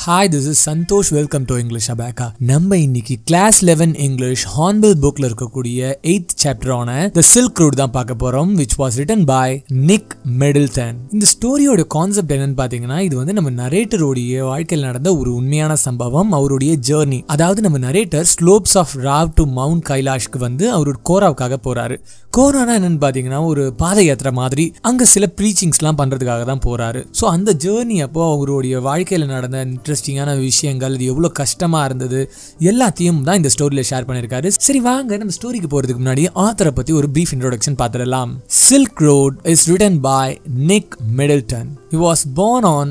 Hi this is Santhosh welcome to English அபேக்கா நம்ம இன்னைக்கு கிளாஸ் லெவன் இங்கிலீஷ் ஹார்ன்பில் புக்ல இருக்கக்கூடிய எயித் சாப்டரான த சில்க் ரூட் தான் பார்க்க போறோம் which was written by Nick Middleton இந்த ஸ்டோரியோட கான்செப்ட் என்னன்னு பாத்தீங்கன்னா இது வந்து நம்ம நரேட்டருடைய வாழ்க்கையில் நடந்த ஒரு உண்மையான சம்பவம் அவருடைய ஜேர்னி அதாவது நம்ம நரேட்டர் ஸ்லோப்ஸ் ஆஃப் ராவ் டு மவுண்ட் கைலாஷ்க்கு வந்து அவரோட கோராவுக்காக போறாரு கோரானா என்னன்னு பாத்தீங்கன்னா ஒரு பாத யாத்திரை மாதிரி அங்க சில ப்ரீச்சிங்ஸ்லாம் பண்றதுக்காக தான் போறாரு ஸோ அந்த ஜேர்னி அப்போ அவருடைய வாழ்க்கையில் நடந்த இன்ட்ரெஸ்டிங்கான விஷயங்கள் இது எவ்வளோ கஷ்டமா இருந்தது எல்லாத்தையும் தான் இந்த ஸ்டோரியில ஷேர் பண்ணியிருக்காரு சரி வாங்க நம்ம ஸ்டோரிக்கு போறதுக்கு முன்னாடி ஆத்தரை பத்தி ஒரு பிரீஃப் இன்ட்ரோடக்ஷன் பார்த்துடலாம் silk road is written by Nick Middleton He was born on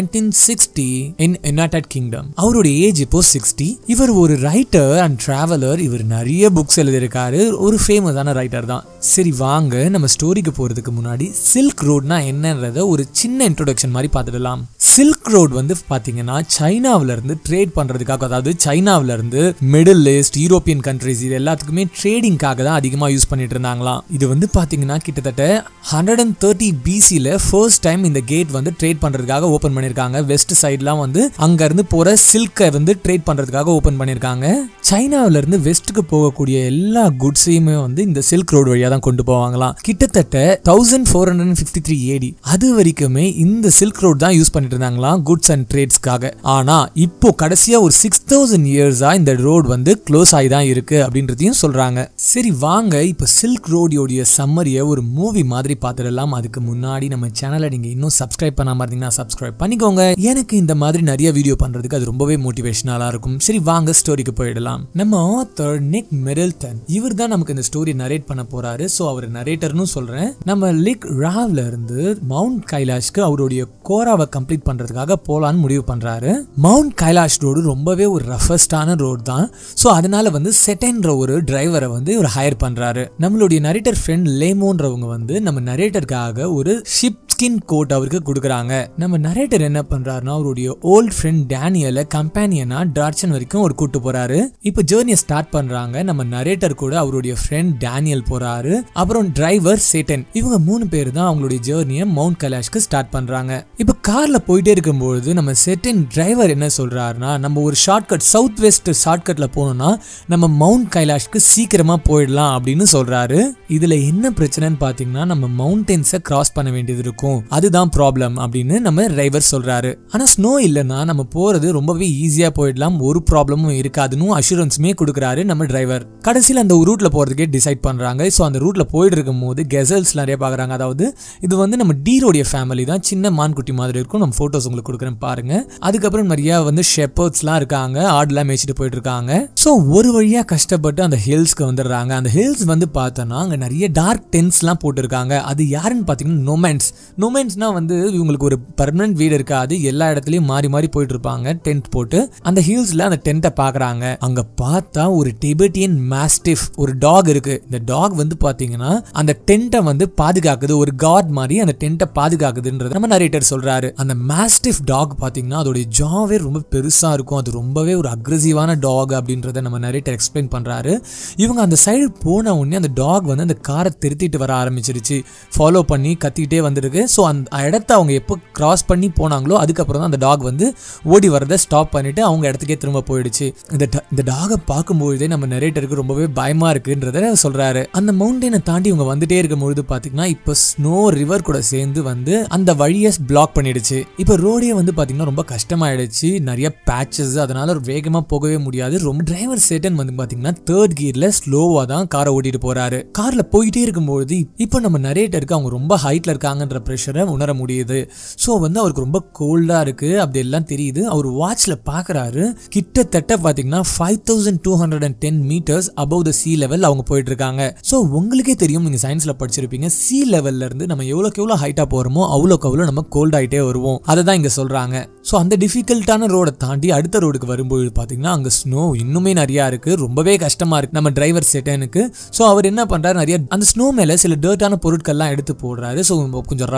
1960 in United Kingdom. அவருடைய ஏஜ் இப்போ 60. இவர் ஒரு ரைட்டர் அண்ட் டிராவலர் இவர் நிறைய புக்ஸ் எழுதியிருக்காரு ஒரு ஃபேமஸான ரைட்டர் தான் சரி வாங்க நம்ம ஸ்டோரிக்கு போறதுக்கு முன்னாடி சில்க் ரோட்னா என்னன்றத ஒரு சின்ன இன்ட்ரோடக்ஷன் மாதிரி பார்த்துடலாம் சில்க் ரோட் வந்து பாத்தீங்கன்னா சைனாவில இருந்து ட்ரேட் பண்றதுக்காக அதாவது சைனாவில இருந்து மிடில் ஈஸ்ட் யூரோப்பியன் கண்ட்ரிஸ் இது எல்லாத்துக்குமே ட்ரேடிங்காக தான் அதிகமாக யூஸ் பண்ணிட்டு இருந்தாங்களாம் இது வந்து பாத்தீங்கன்னா கிட்டத்தட்ட ஹண்ட்ரட் அண்ட் தேர்ட்டி பிசியில் ஃபர்ஸ்ட் டைம் இந்த கேட் வந்து ட்ரேட் பண்றதுக்காக ஓபன் பண்ணிருக்காங்க வெஸ்ட் சைட்லாம் வந்து அங்க இருந்து போற சில்கை வந்து ட்ரேட் பண்றதுக்காக ஓபன் பண்ணிருக்காங்க சைனாவில இருந்து வெஸ்ட்டுக்கு போகக்கூடிய எல்லா குட்ஸையுமே வந்து இந்த சில்க் ரோடு வழியா தான் கொண்டு போவாங்களாம் கிட்டத்தட்ட thousand four hundred fifty three AD அது வரைக்குமே இந்த சில்க் ரோட் தான் யூஸ் பண்ணிட்டு இருந்தாங்களாம் குட்ஸ் அண்ட் ட்ரேட்ஸ்க்காக ஆனா இப்போ கடைசியா ஒரு சிக்ஸ் தௌசண்ட் இயர்ஸா இந்த ரோடு வந்து க்ளோஸ் ஆகி தான் இருக்கு அப்படின்றதையும் சொல்றாங்க சரி வாங்க இப்போ சில்க் ரோடியோடைய சம்மரியை ஒரு மூவி மாதிரி பார்த்துடலாம் அதுக்கு முன்னாடி நம்ம சேனலை நீங்க இன்னும் சப்ஸ்கிரைப் பண்ணாம இருந்தீங்கன்னா சப்ஸ்கிரைப் பண்ணிக்கோங்க எனக்கு இந்த மாதிரி நிறைய வீடியோ பண்றதுக்கு அது ரொம்பவே மோட்டிவேஷனலா இருக்கும் சரி வாங்க ஸ்டோரிக்கு போயிடலாம் நம்ம ஆத்தர் நிக் மிடில்டன் இவர் தான் நமக்கு இந்த ஸ்டோரி நரேட் பண்ண போறாரு ஸோ அவர் நரேட்டர்னு சொல்றேன் நம்ம லிக் ராவ்ல இருந்து மவுண்ட் கைலாஷ்க்கு அவருடைய கோராவை கம்ப்ளீட் பண்றதுக்காக போலான்னு முடிவு பண்றாரு மவுண்ட் கைலாஷ் ரோடு ரொம்பவே ஒரு ரஃபஸ்டான ரோடு தான் ஸோ அதனால வந்து செட்டன்ற ஒரு டிரைவரை வந்து இவர் ஹையர் பண்றாரு நம்மளுடைய நரேட்டர் ஃப்ரெண்ட் லேமோன்றவங்க வந்து நம்ம நரேட்டருக்காக ஒரு ஷிப் ஸ்கின் கோட் அவருக்கு கொடுக்குறாங்க நம்ம நரேட்டர் என்ன பண்றாருன்னா அவருடைய ஓல்ட் ஃப்ரெண்ட் டேனியலை கம்பேனியனா டார்ச்சன் வரைக்கும் ஒரு கூட்டு போறாரு இப்போ ஜேர்னியை ஸ்டார்ட் பண்றாங்க நம்ம நரேட்டர் கூட அவருடைய ஃப்ரெண்ட் டேனியல் போறாரு அப்புறம் டிரைவர் சேட்டன் இவங்க மூணு பேர் தான் அவங்களுடைய ஜேர்னியை மவுண்ட் கைலாஷ்க்கு ஸ்டார்ட் பண்றாங்க இப்போ கார்ல போயிட்டே இருக்கும்போது நம்ம செட்டன் டிரைவர் என்ன சொல்றாருன்னா நம்ம ஒரு ஷார்ட்கட் சவுத் வெஸ்ட் ஷார்ட்கட்ல போனோம்னா நம்ம மவுண்ட் கைலாஷ்க்கு சீக்கிரமா போயிடலாம் அப்படின்னு சொல்றாரு இதுல என்ன பிரச்சனைன்னு பாத்தீங்கன்னா நம்ம மவுண்டன்ஸை கிராஸ் பண்ண வேண்டியது இருக்கும் அதுதான் ப்ராப்ளம் அப்படின்னு நம்ம டிரைவர் சொல்றாரு ஆனா ஸ்னோ இல்லைன்னா நம்ம போறது ரொம்பவே ஈஸியா போயிடலாம் ஒரு ப்ராப்ளமும் இருக்காதுன்னு அஷூரன்ஸுமே கொடுக்குறாரு நம்ம டிரைவர் கடைசியில் அந்த ரூட்ல போறதுக்கே டிசைட் பண்றாங்க ஸோ அந்த ரூட்ல போயிட்டு இருக்கும் போது கெசல்ஸ் நிறைய பாக்குறாங்க அதாவது இது வந்து நம்ம டீரோடைய ஃபேமிலி தான் சின்ன மான்குட்டி மாதிரி இருக்கும் நம்ம போட்டோஸ் உங்களுக்கு கொடுக்குறேன் பாருங்க அதுக்கப்புறம் நிறைய வந்து ஷெப்பர்ட்ஸ்லாம் இருக்காங்க ஆடுலாம் மேய்ச்சிட்டு போயிட்டு இருக்காங்க ஸோ ஒரு வழியா கஷ்டப்பட்டு அந்த ஹில்ஸ்க்கு வந்துடுறாங்க அந்த ஹில்ஸ் வந்து பார்த்தோன்னா அங்கே நிறைய டார்க் டென்ட்ஸ்லாம் போட்டிருக்காங்க அது யாருன்னு பார்த்தீங்கன்னா நொமென்ஸ் நொமென்ஸ்னா வந்து இவங்களுக்கு ஒரு பர்மனன்ட் வீடு இருக்காது எல்லா இடத்துலயும் மாறி மாறி போயிட்டு இருப்பாங்க டென்ட் போட்டு அந்த ஹில்ஸ்ல அந்த டென்ட்டை பாக்குறாங்க அங்க பார்த்தா ஒரு டிபெட்டியன் மாஸ்டிஃப் ஒரு டாக் இருக்கு இந்த டாக் வந்து பாத்தீங்கன்னா அந்த டென்ட்டை வந்து பாதுகாக்குது ஒரு காட் மாதிரி அந்த டென்ட்டை பாதுகாக்குதுன்றது நம்ம நரேட்டர் சொல்றாரு அந்த மாஸ்டிஃப் டாக் பாத்தீங்கன்னா அதோடைய ஜாவே ரொம்ப பெருசா இருக்கும் அது ரொம்பவே ஒரு அக்ரெசிவான டாக் அப்படின்றத நம்ம நரேட்டர் எக்ஸ்பிளைன் பண்றாரு இவங்க அந்த சைடு போன உடனே அந்த டாக் வந்து அந்த காரை திருத்திட்டு வர ஆரம்பிச்சிருச்சு ஃபாலோ பண்ணி கத்திக்கிட்டே வந்திருக்கு ஸோ அந்த இடத்த அவங்க எப்போ கிராஸ் பண்ணி போனாங்களோ அதுக்கப்புறம் தான் அந்த டாக் வந்து ஓடி வரதை ஸ்டாப் பண்ணிட்டு அவங்க இடத்துக்கே திரும்ப போயிடுச்சு இந்த da- இந்த டாகை பார்க்கும்பொழுதே நம்ம நரேட்டருக்கு ரொம்பவே பயமா இருக்குன்றத சொல்றாரு அந்த மவுண்டனை தாண்டி இவங்க வந்துட்டே இருக்கும் பொழுது பாத்தீங்கன்னா இப்போ ஸ்னோ ரிவர் கூட சேர்ந்து வந்து அந்த வழியை பிளாக் பண்ணிடுச்சு இப்போ ரோடே வந்து பாத்தீங்கன்னா ரொம்ப கஷ்டமாயிடுச்சு நிறைய பேச்சஸ் அதனால வேகமா போகவே முடியாது ரொம்ப டிரைவர் சேட்டன் வந்து பாத்தீங்கன்னா தேர்ட் கியர்ல ஸ்லோவா தான் காரை ஓட்டிட்டு போறாரு கார்ல போயிட்டே இருக்கும்பொழுது இப்போ நம்ம நரேட்டருக்கு அவங்க ரொம்ப ஹைட்ல இருக்காங்கன்ற ப்ரெஷரை உணர முடியுது ஸோ வந்து அவருக்கு ரொம்ப கோல்டா இருக்கு அப்படி எல்லாம் தெரியுது அவர் வாட்ச்ல பாக்குறாரு கிட்டத்தட்ட பாத்தீங்கன்னா five thousand two hundred and ten meters above the sea level அவங்க போயிட்டு இருக்காங்க ஸோ உங்களுக்கே தெரியும் நீங்க சயின்ஸ்ல படிச்சிருப்பீங்க சி லெவல்ல இருந்து நம்ம எவ்வளோக்கு எவ்வளோ ஹைட்டா போறோமோ அவ்வளோக்கு அவ்வளோ நம்ம கோல்ட் ஆயிட்டே வருவோம் அதை தான் இங்க சொல்றாங்க ஸோ அந்த டிஃபிகல்ட்டான ரோடை தாண்டி அடுத்த ரோடுக்கு வரும்போது பாத்தீங்கன்னா அங்க ஸ்னோ இன்னுமே நிறைய இருக்கு ரொம்பவே கஷ்டமா இருக்கு நம்ம டிரைவர் செட்டனுக்கு ஸோ அவர் என்ன பண்றாரு நிறைய அந்த ஸ்னோ மேல சில டர்ட்டான பொருட்கள்லாம் எடுத்து போடுறாரு ஸோ கொஞ்சம்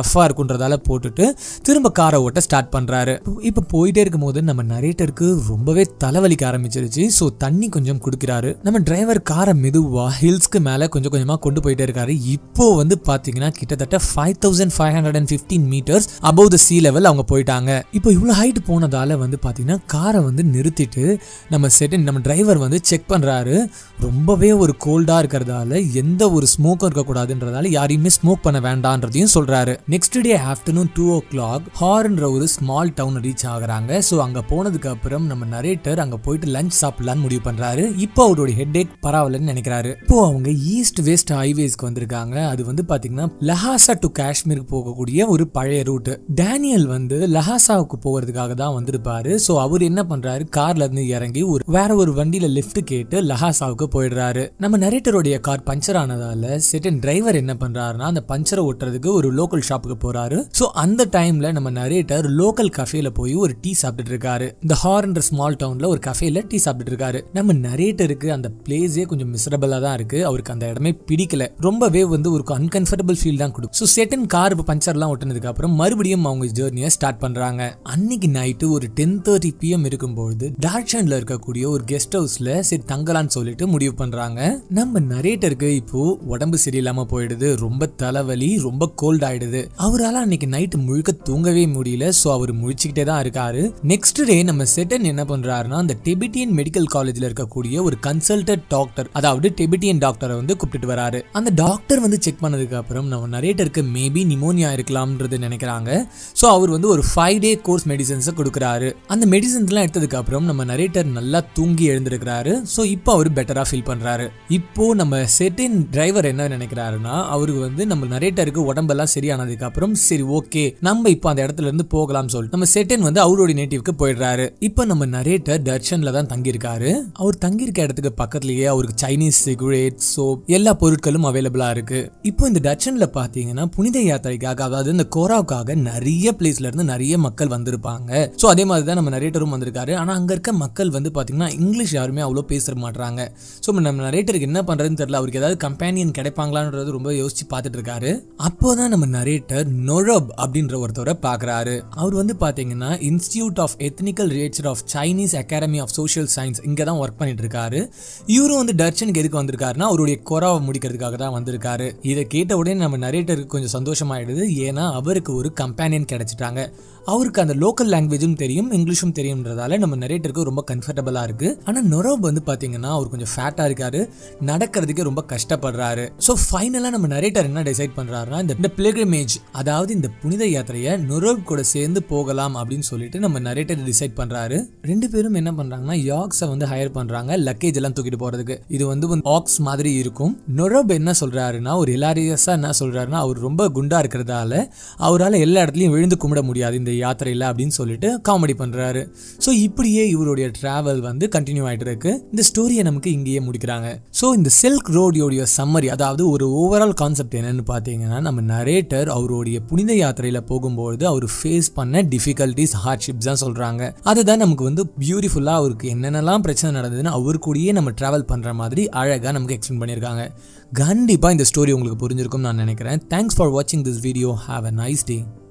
ரஃபா இருக்குன்றதால போட்டுட்டு திரும்ப காரை ஓட்ட ஸ்டார்ட் பண்றாரு இப்போ போயிட்டே இருக்கும்போது நம்ம நரேட்டருக்கு ரொம்பவே தலைவலிக்க ஆரம்பிச்சிருச்சு ஸோ தண்ணி கொஞ்சம் குடிக்கிறாரு நம்ம டிரைவர் காரை மெதுவா ஹில்ஸ்க்கு மேல கொஞ்சம் கொஞ்சமா கொண்டு போயிட்டே இருக்காரு இப்போ வந்து பாத்தீங்கன்னா கிட்டத்தட்ட five thousand five hundred and fifteen meters above the sea level அவங்க போயிட்டாங்க இப்போ இவ்வளோ ஹைட் போனதால வந்து பாத்தீங்கன்னா காரை வந்து நிறுத்திட்டு நம்ம செட் நம்ம டிரைவர் வந்து செக் பண்றாரு ரொம்பவே ஒரு கோல்டா இருக்கிறதால எந்த ஒரு ஸ்மோக்கும் இருக்கக்கூடாதுன்றதால யாரையுமே ஸ்மோக் பண்ண வேண்டான்றதையும் சொல்றாரு next day afternoon two o'clock ஹார்ன்ற ஒரு ஸ்மால் டவுன் ரீச் ஆகுறாங்க ஸோ அங்க போனதுக்கு அப்புறம் நம்ம நரேட்டர் அங்க போயிட்டு லஞ்ச் சாப்பிடலான்னு முடிவு பண்றாரு இப்போ அவருடைய ஹெட் ஏக் பரவாயில்லன்னு நினைக்கிறாரு இப்போ அவங்க ஈஸ்ட் வெஸ்ட் ஹைவேஸ்க்கு வந்திருக்காங்க அது வந்து பாத்தீங்கன்னா லஹாசா டு காஷ்மீருக்கு போகக்கூடிய ஒரு பழைய ரூட் டேனியல் வந்து லஹாசாவுக்கு போகிறதுக்காக தான் வந்திருப்பாரு ஸோ அவர் என்ன பண்றாரு கார்ல இருந்து இறங்கி ஒரு வேற ஒரு வண்டியில லிஃப்ட் கேட்டு லஹாசாவுக்கு போயிடுறாரு நம்ம நரேட்டருடைய கார் பஞ்சர் ஆனதால செட்டன் டிரைவர் என்ன பண்றாருன்னா அந்த பஞ்சரை ஒட்டுறதுக்கு ஒரு லோக்கல் ஷாப்புக்கு போறாரு ஸோ அந்த டைம்ல நம்ம நரேட்டர் லோக்கல் கஃபேல போய் ஒரு டீ சாப்பிட்டுட்டு இருக்காரு இந்த ஹார்ன்ற ஸ்மால் டவுன்ல ஒரு கஃபேல டீ சாப்பிட்டுட்டு இருக்காரு நம்ம நரேட்டருக்கு அந்த பிளேஸே கொஞ்சம் மிசரபிளா தான் இருக்கு அவருக்கு அந்த இடமே பிடிக்கல ரொம்பவே வந்து ஒரு அன்கம்ஃபர்டபுள் ஃபீல் தான் கொடுக்கும் ஸோ செட்டன் கார் பஞ்சர்லாம் ஒட்டினதுக்கு அப்புறம் மறுபடியும் அவங்க ஜேர்னியை ஸ்டார்ட் பண்றாங்க அன்னைக்கு நைட்டு ஒரு டென் தேர்ட்டி பிஎம் இருக்கும்போது டார்ச்சன்ல இருக்கக்கூடிய ஒரு கெஸ்ட் ஹவுஸ்ல சரி தங்கலான்னு சொல்லிட்டு முடிவு பண்றாங்க நம்ம நரேட்டருக்கு இப்போ உடம்பு சரியில்லாம போயிடுது ரொம்ப தலைவலி ரொம்ப கோல்ட் ஆயிடுது அவரால் அன்னைக்கு நைட்டு முழுக்க தூங்கவே முடியல ஸோ அவர் முழிச்சுக்கிட்டே தான் இருக்காரு நெக்ஸ்ட் டே நம்ம செட்டன் என்ன பண்றாருன்னா அந்த டெபிட்டியன் மெடிக்கல் காலேஜ்ல இருக்கக்கூடிய ஒரு கன்சல்டன்ட் டாக்டர் அதாவது டெபிட்டியன் டாக்டரை வந்து கூப்பிட்டுட்டு வராரு அந்த டாக்டர் வந்து செக் பண்ணதுக்கு அப்புறம் நம்ம நரேட்டருக்கு மேபி நிமோனியா இருக்கலாம்ன்றது நினைக்கிறாங்க ஸோ அவர் வந்து ஒரு ஃபைவ் டே கோர்ஸ் மெடிசன்ஸை கொடுக்குறாரு அந்த மெடிசன்ஸ்லாம் எடுத்ததுக்கு அப்புறம் நம்ம நரேட்டர் நல்லா தூங்கி எழுந்திருக்கிறாரு ஸோ இப்போ அவர் பெட்டரா ஃபீல் பண்றாரு இப்போ நம்ம செட்டின் டிரைவர் என்ன நினைக்கிறாருன்னா அவருக்கு வந்து நம்ம நரேட்டருக்கு உடம்பெல்லாம் சரியானதுக்கு அப்புறம் சரி ஓகே நம்ம இப்போ அந்த இடத்துல இருந்து போகலாம்னு சொல்லிட்டு நம்ம செட்டின் வந்து அவருடைய நேட்டிவ்க்கு போயிடுறாரு இப்போ நம்ம நரேட்டர் தர்ஷன்ல தான் தங்கியிருக்காரு அவர் தங்கியிருக்க இடத்துக்கு பக்கத்துலயே அவருக்கு சைனீஸ் சிகரெட் சோப் எல்லா பொருட்களும் அவைலபிளா இருக்கு இப்போ இந்த டச்சன்ல பாத்தீங்கன்னா புனித யாத்திரைக்காக அதாவது இந்த கோராவுக்காக நிறைய பிளேஸ்ல இருந்து நிறைய மக்கள் வந்திருப்பாங்க ஸோ அதே மாதிரி தான் நம்ம நரேட்டரும் வந்திருக்காரு ஆனா அங்க இருக்க மக்கள் வந்து பாத்தீங்கன்னா இங்கிலீஷ் யாருமே அவ்வளோ பேச மாட்டாங்க ஸோ நம்ம நரேட்டருக்கு என்ன பண்றதுன்னு தெரியல அவருக்கு ஏதாவது கம்பேனியன் கிடைப்பாங்களான்றது ரொம்ப யோசிச்சு பார்த்துட்டு இருக்காரு அப்போதான் நம்ம நரேட்டர் நொரப் அப்படின்ற ஒருத்தவரை பார்க்கறாரு அவர் வந்து பாத்தீங்கன்னா institute of ethnical literature of Chinese academy of social science இங்க தான் ஒர்க் பண்ணிட்டு இருக்காரு இவரும் வந்து டர்ச்சனுக்கு எதுக்கு வந்திருக்காருன்னா அவருடைய கொராவை முடிக்கிறதுக்காக தான் வந்திருக்காரு இதை கேட்ட உடனே நம்ம நரேட்டருக்கு கொஞ்சம் சந்தோஷமாயிடுது ஏன்னா அவருக்கு ஒரு கம்பேனியன் கிடைச்சிட்டாங்க அவருக்கு அந்த லோக்கல் லாங்குவேஜும் தெரியும் இங்கிலீஷும் தெரியும்ன்றதால நம்ம நரேட்டருக்கு ரொம்ப கம்ஃபர்டபுளா இருக்கு ஆனா நொரோப் வந்து பாத்தீங்கன்னா அவர் கொஞ்சம் ஃபேட்டா இருக்காரு நடக்கிறதுக்கு ரொம்ப கஷ்டப்படுறாரு ஸோ ஃபைனலா நம்ம நரேட்டர் என்ன டிசைட் பண்றாருன்னா இந்த பிலிகிரமேஜ் அதாவது இந்த புனித யாத்திரையை நொரோப் கூட சேர்ந்து போகலாம் அப்படின்னு சொல்லிட்டு நம்ம நரேட்டர் டிசைட் பண்றாரு ரெண்டு பேரும் என்ன பண்றாங்கன்னா யாக்ஸை வந்து ஹையர் பண்றாங்க லக்கேஜ் எல்லாம் தூக்கிட்டு போறதுக்கு இது வந்து ஆக்ஸ் மாதிரி இருக்கும் நொரோப் என்ன சொல்றாருன்னா ஒரு ஹிலாரியஸா என்ன சொல்றாருன்னா அவர் ரொம்ப குண்டா இருக்கிறதால அவரால் எல்லா இடத்துலையும் விழுந்து கும்பிட முடியாது இந்த யாத்திரையில் அப்படின்னு சொல்லிட்டு காமெடி பண்றாரு ஸோ இப்படியே இவருடைய டிராவல் வந்து கண்டினியூ ஆயிட்டு இருக்கு இந்த ஸ்டோரியை நமக்கு இங்கேயே முடிக்கிறாங்க ஸோ இந்த சில்க் ரோடியோடைய சம்மரி அதாவது ஒரு ஓவரால் கான்செப்ட் என்னன்னு பார்த்தீங்கன்னா நம்ம நரேட்டர் அவருடைய புனித யாத்திரையில் போகும்போது அவர் ஃபேஸ் பண்ண டிஃபிகல்ட்டிஸ் ஹார்ட்ஷிப்ஸ் தான் சொல்றாங்க அதுதான் நமக்கு வந்து பியூட்டிஃபுல்லாக அவருக்கு என்னென்னலாம் பிரச்சனை நடந்ததுன்னு அவர் கூடயே நம்ம டிராவல் பண்ணுற மாதிரி அழகாக நமக்கு எக்ஸ்பிளைன் பண்ணியிருக்காங்க கண்டிப்பாக இந்த ஸ்டோரி உங்களுக்கு புரிஞ்சிருக்கும்னு நான் நினைக்கிறேன் தேங்க்ஸ் ஃபார் வாட்சிங் this video have a nice day